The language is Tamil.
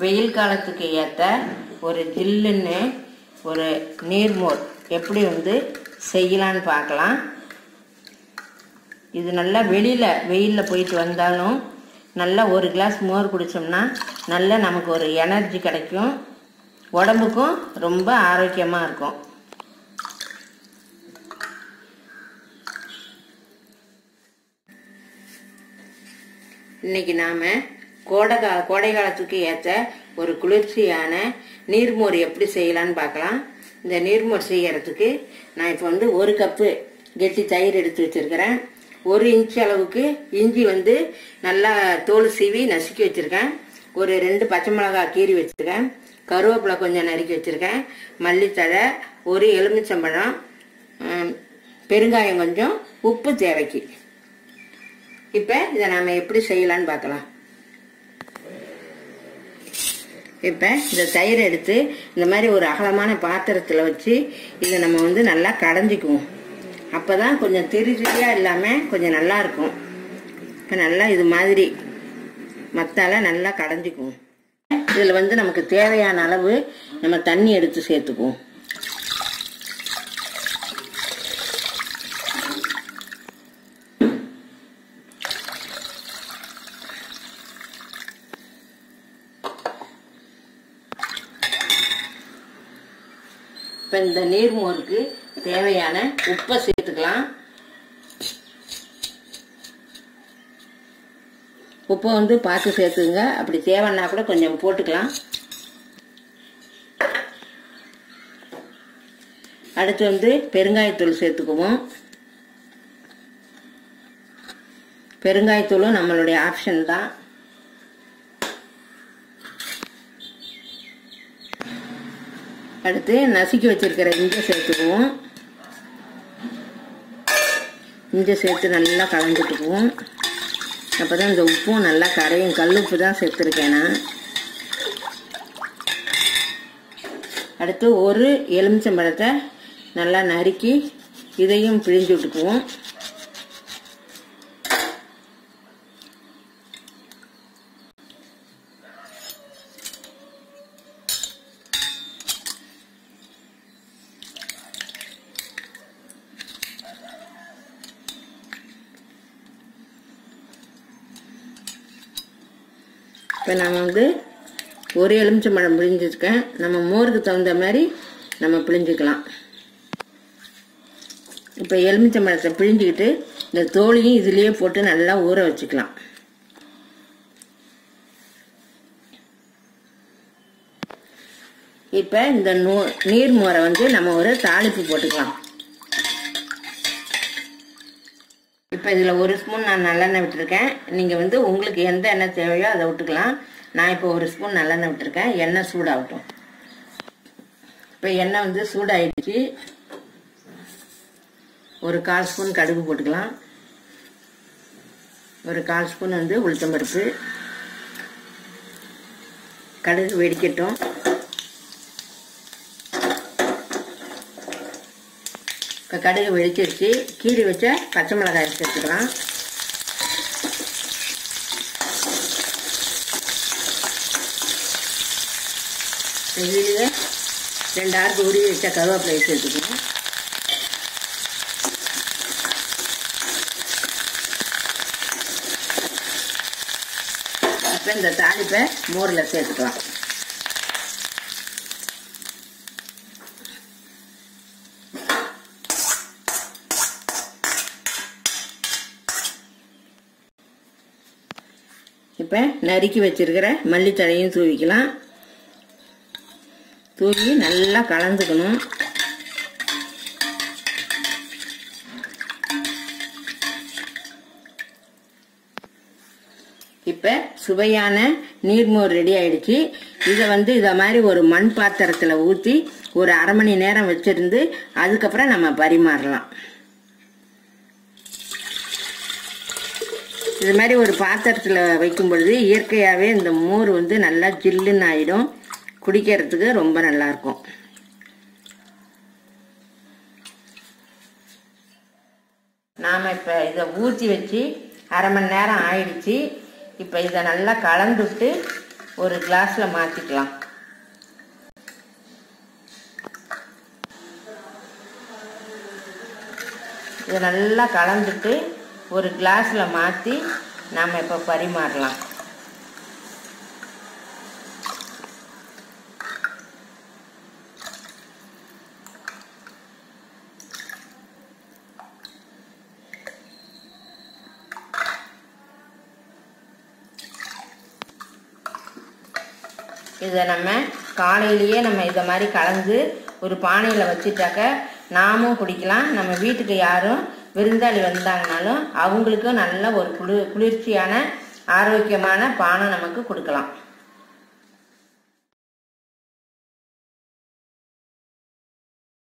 வெயில் காலத்துக்கு ஏற்ற ஒரு ஜில்லுன்னு ஒரு நீர்மோர் எப்படி வந்து செய்யலான்னு பார்க்கலாம் இது நல்லா வெளியில் வெயிலில் போயிட்டு வந்தாலும் நல்லா ஒரு கிளாஸ் மோர் குடித்தோம்னா நல்லா நமக்கு ஒரு எனர்ஜி கிடைக்கும் உடம்புக்கும் ரொம்ப ஆரோக்கியமாக இருக்கும் இன்னைக்கு நாம் கோடை கா கோடை காலத்துக்கு ஏற்ற ஒரு குளிர்ச்சியான நீர்மோர் எப்படி செய்யலான்னு பார்க்கலாம் இந்த நீர்மோர் செய்யறதுக்கு நான் இப்போ வந்து ஒரு கப்பு கெட்டி தயிர் எடுத்து வச்சிருக்கிறேன் ஒரு இன்ச் அளவுக்கு இஞ்சி வந்து நல்லா தோல் சீவி நசுக்கி வச்சிருக்கேன் ஒரு ரெண்டு பச்சை மிளகாய் கீறி வச்சிருக்கேன் கருவேப்பிலை கொஞ்சம் நறுக்கி வச்சிருக்கேன் மல்லித்தழை ஒரு எலுமிச்சம்பழம் ம், பெருங்காயம் கொஞ்சம் உப்பு தேவைக்கு இப்போ இதை நாம் எப்படி செய்யலான்னு பார்க்கலாம் இப்போ இந்த தயிர் எடுத்து இந்த மாதிரி ஒரு அகலமான பாத்திரத்தில் வச்சு இதை நம்ம வந்து நல்லா கடைஞ்சிக்குவோம் அப்போ தான் கொஞ்சம் திரி திரியாக இல்லாமல் கொஞ்சம் நல்லா இருக்கும் இப்போ நல்லா இது மாதிரி மத்தால நல்லா கடைஞ்சிக்குவோம் இதில் வந்து நமக்கு தேவையான அளவு நம்ம தண்ணி எடுத்து சேர்த்துக்குவோம் இப்போ இந்த நீர்மோருக்கு தேவையான உப்பை சேர்த்துக்கலாம் உப்பை வந்து பார்த்து சேர்த்துங்க அப்படி தேவைன்னா கூட கொஞ்சம் போட்டுக்கலாம் அடுத்து வந்து பெருங்காயத்தூள் சேர்த்துக்குவோம் பெருங்காயத்தூளும் நம்மளுடைய ஆப்ஷன் தான் அடுத்து நசுக்கி வச்சிருக்கிற இஞ்சை சேர்த்துக்குவோம் இஞ்சை சேர்த்து நல்லா கலந்துட்டுக்குவோம் அப்போ தான் இந்த உப்பும் நல்லா கரையும் கல் உப்பு தான் சேர்த்துருக்கேன் நான் அடுத்து ஒரு எலுமிச்சம்பழத்தை நல்லா நறுக்கி இதையும் பிழிஞ்சு விட்டுக்குவோம் இப்போ நம்ம வந்து ஒரு எலுமிச்சம்பழம் பிழிஞ்சிருக்கேன் நம்ம மோருக்கு தகுந்த மாதிரி நம்ம பிழிஞ்சிக்கலாம் இப்போ எலுமிச்சம்பழத்தை பிழிஞ்சிக்கிட்டு இந்த தோலையும் இதுலேயே போட்டு நல்லா ஊற வச்சுக்கலாம் இப்போ இந்த நூ நீர் மோரை வந்து நம்ம ஒரு தாளிப்பு போட்டுக்கலாம் இப்போ இதில் ஒரு ஸ்பூன் நான் நல்லெண்ணெய் விட்டுருக்கேன் நீங்கள் வந்து உங்களுக்கு எந்த எண்ணெய் தேவையோ அதை விட்டுக்கலாம் நான் இப்போ ஒரு ஸ்பூன் நல்லெண்ணெய் விட்டுருக்கேன் எண்ணெய் சூடாகட்டும் இப்போ எண்ணெய் வந்து சூடாயிடுச்சு ஒரு கால் ஸ்பூன் கடுகு போட்டுக்கலாம் ஒரு கால் ஸ்பூன் வந்து உளுத்தம்பருப்பு கடுகு வெடிக்கட்டும் இப்போ கடுகு வெடிச்சிருச்சு கீறி வச்ச பச்சை மிளகாய் சேர்த்துக்கலாம் இதுலேயே ரெண்டு ஆறுக்கு உருவி வச்ச கருவேப்பிலை சேர்த்துக்கணும் இப்போ இந்த தாளிப்பை மோரில் சேர்த்துக்கலாம் இப்போ நறுக்கி வச்சிருக்கிற மல்லித்தழையும் தூவிக்கலாம் தூவி நல்லா கலந்துக்கணும் இப்போ சுவையான நீர்மோர் ரெடி ஆயிடுச்சு இதை வந்து இதை மாதிரி ஒரு மண் பாத்திரத்தில் ஊற்றி ஒரு அரை மணி நேரம் வச்சிருந்து அதுக்கப்புறம் நம்ம பரிமாறலாம் இது மாதிரி ஒரு பாத்திரத்தில் வைக்கும் பொழுது இயற்கையாகவே இந்த மோர் வந்து நல்லா ஜில்லுன்னு ஆயிடும் குடிக்கிறதுக்கு ரொம்ப நல்லா இருக்கும் நாம் இப்போ இதை ஊற்றி வச்சு அரை மணி நேரம் ஆயிடுச்சு இப்போ இதை நல்லா கலந்துட்டு ஒரு கிளாஸில் மாற்றிக்கலாம் இதை நல்லா கலந்துட்டு ஒரு கிளாஸில் மாற்றி நாம் இப்போ பரிமாறலாம் இதை நம்ம காலையிலேயே நம்ம இதை மாதிரி கலந்து ஒரு பானையில் வச்சுட்டாக்க நாமும் குடிக்கலாம் நம்ம வீட்டுக்கு யாரும் விருந்தாளி வந்தாங்கனாலும் அவங்களுக்கும் நல்ல ஒரு குளிர் குளிர்ச்சியான ஆரோக்கியமான பானம் நமக்கு கொடுக்கலாம்